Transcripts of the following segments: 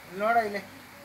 ನೋಡ ಇಲ್ಲಿ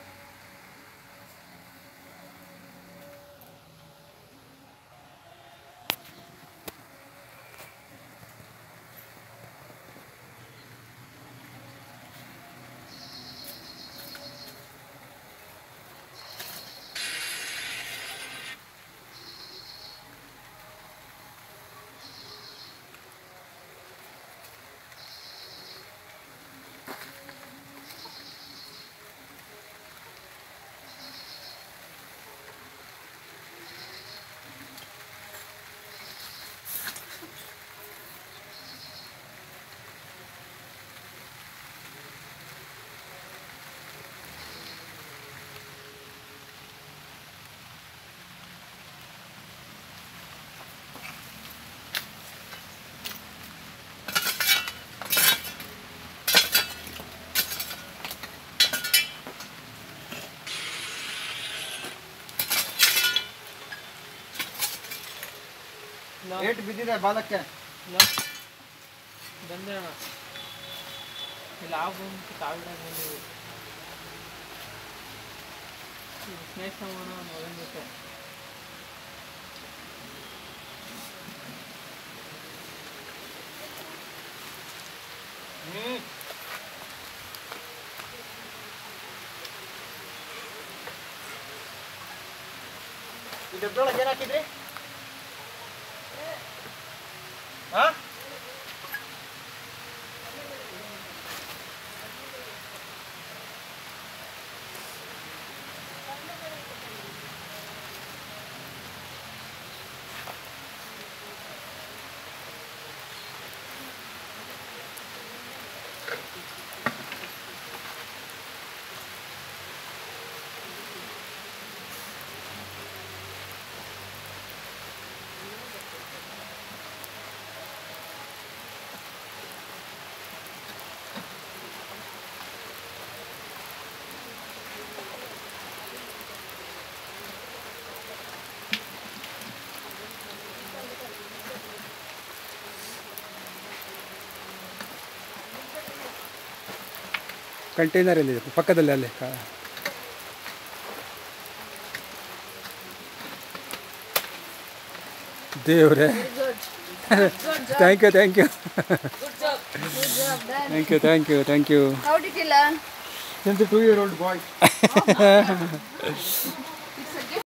ಏಟ್ ಬಿದ್ದಿದೆ ಬಾಲಕ್ಕೆ ಬಂದೆ ಅಣ್ಣ ಇಲ್ಲಿ ಆಗ್ಬಂತು ಕಾಲ್ದಾಗ ಬಂದಿವಿ ಸ್ನೇಕ್ ಸಮಾನ ಮಗನ ಜೊತೆ ಹ್ಮ್ ಈ ಡಬ್ಬದೊಳಗೆ ಏನು ಹಾಕಿದ್ರಿ ಹಾ ಕಂಟೈನರ್ ಎಲ್ಲಿದೆ ಪಕ್ಕದಲ್ಲಿ ಅಲ್ಲಿ ಕ- ದೇವ್ರೆ thank you thank you thank you thank you thank you How did you learn? Since a two-year-old boy.